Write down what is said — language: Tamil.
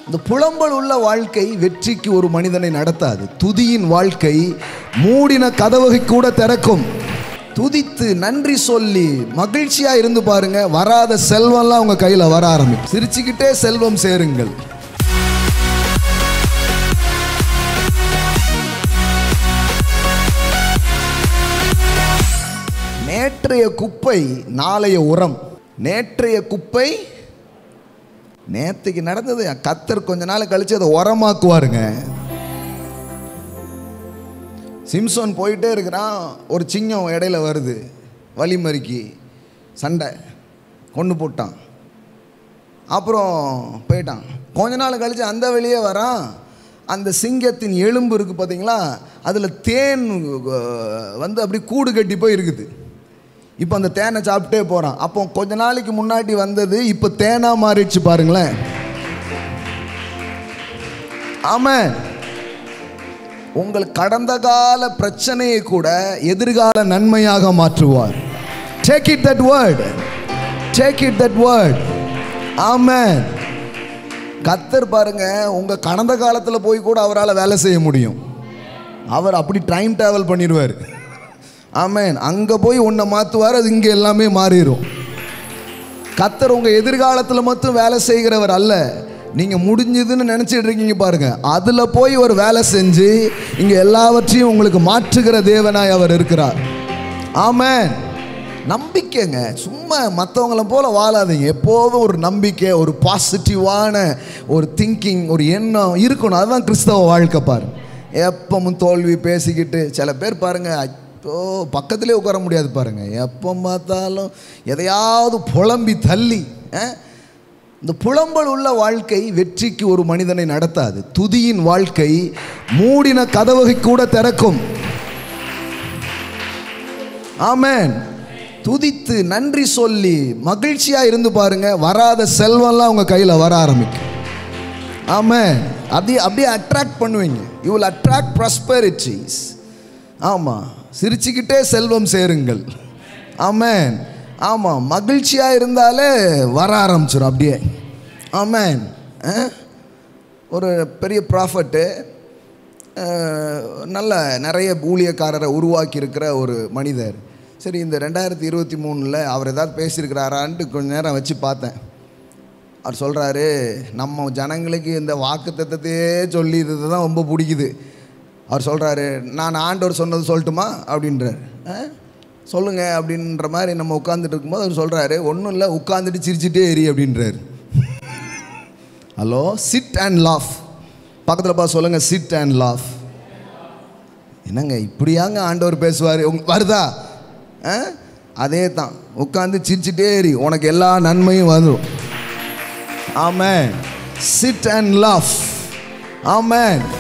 இந்த புலம்பல் உள்ள வாழ்க்கை வெற்றிக்கு ஒரு மனிதனை நடத்தாது துதியின் வாழ்க்கை மூடின கதவுகை கூட திறக்கும் துதித்து நன்றி சொல்லி மகிழ்ச்சியா இருந்து பாருங்க வராத செல்வம்லாம் உங்க கையில வர ஆரம்பிக்கும் சிரிச்சுக்கிட்டே செல்வம் சேருங்கள் நேற்றைய குப்பை நாளைய உரம் நேற்றைய குப்பை நேற்றுக்கு நடந்தது கத்தர் கொஞ்ச நாள் கழிச்சு அதை உரமாக்குவாருங்க சிம்சோன் போயிட்டே இருக்கிறான் ஒரு சிங்கம் இடையில வருது வழிமறிக்கி சண்டை கொண்டு போட்டான் அப்புறம் போயிட்டான் கொஞ்ச நாள் கழிச்சு அந்த வெளியே வரான் அந்த சிங்கத்தின் எலும்பு இருக்குது பார்த்தீங்களா அதில் தேன் அஹ், வந்து அப்படி கூடு கட்டி போய் இருக்குது இப்போ அந்த தேனை சாப்பிட்டே போகிறான் அப்போ கொஞ்ச நாளைக்கு முன்னாடி வந்தது இப்போ தேனாக மாறிடுச்சு பாருங்களேன் ஆமாம் உங்கள் கடந்த கால பிரச்சனையை கூட எதிர்கால நன்மையாக மாற்றுவார் take it that word take it that word amen கத்தர் பாருங்க உங்க கடந்த காலத்தில் போய் கூட அவரால் வேலை செய்ய முடியும் அவர் அப்படி டைம் டிராவல் பண்ணிடுவார் ஆமென் அங்கே போய் உன்னை மாற்றுவார் அது இங்கே எல்லாமே மாறிடும் கத்தர் உங்க எதிர்காலத்தில் மட்டும் வேலை செய்கிறவர் அல்ல நீங்க முடிஞ்சதுன்னு நினைச்சிட்டு இருக்கீங்க பாருங்க அதுல போய் ஒரு வேலை செஞ்சு இங்க எல்லாவற்றையும் உங்களுக்கு மாற்றுகிற தேவனாய் அவர் இருக்கிறார் ஆமென் நம்பிக்கைங்க சும்மா மற்றவங்கள போல வாழாதீங்க எப்போதும் ஒரு நம்பிக்கை ஒரு பாசிட்டிவான ஒரு திங்கிங் ஒரு எண்ணம் இருக்கணும் அதுதான் கிறிஸ்தவ வாழ்க்கை பாரு எப்பவும் தோல்வி பேசிக்கிட்டு சில பேர் பாருங்க ஐயோ பக்கத்திலே உட்கார முடியாது பாருங்க எப்போ பார்த்தாலும் எதையாவது புலம்பி தள்ளி அஹ், இந்த புலம்பல் உள்ள வாழ்க்கை வெற்றிக்கு ஒரு மனிதனை நடத்தாது துதியின் வாழ்க்கை மூடின கதவுகை கூட திறக்கும் ஆமென் துதித்து நன்றி சொல்லி மகிழ்ச்சியா இருந்து பாருங்க வராத செல்வம்லாம் உங்க கையில வர ஆரம்பிக்கும் ஆமென் அப்படியே அப்படியே அட்ராக்ட் பண்ணுவீங்க யூ வில் அட்ராக்ட் ப்ராஸ்பரிட்டிஸ் ஆமாம் சிரிச்சுக்கிட்டே செல்வம் சேருங்கள் ஆமென் ஆமாம் மகிழ்ச்சியாக இருந்தாலே வர ஆரம்பிச்சிடும் அப்படியே ஆமென் அஹ்? ஒரு பெரிய ப்ராஃபட்டு நல்ல நிறைய ஊழியக்காரரை உருவாக்கி இருக்கிற ஒரு மனிதர் சரி இந்த ரெண்டாயிரத்தி இருபத்தி மூணில் அவர் ஏதாவது பேசியிருக்கிறாரான்ட்டு கொஞ்ச நேரம் வச்சு பார்த்தேன் அவர் சொல்கிறாரு நம்ம ஜனங்களுக்கு இந்த வாக்கு தத்தத்தையே சொல்லி இது தான் ரொம்ப பிடிக்குது அவர் சொல்கிறாரு நான் ஆண்டவர் சொன்னது சொல்லட்டுமா அப்படின்றார் "ஆ? சொல்லுங்க அப்படின்ற மாதிரி நம்ம உட்காந்துட்டு இருக்கும்போது அவர் சொல்கிறாரு ஒன்றும் இல்லை உட்காந்துட்டு சிரிச்சிட்டே எரி அப்படின்றாரு ஹலோ சிட் அண்ட் லாஃப் பக்கத்தில் பா சொல்லுங்கள் சிட் அண்ட் லாஃப் என்னங்க இப்படியாங்க ஆண்டவர் பேசுவார் உங்க வருதா ஆ? அதே தான் உட்காந்து சிரிச்சிட்டே எரி உனக்கு எல்லா நன்மையும் வந்துடும் ஆமென் சிட் அண்ட் லவ் ஆமென்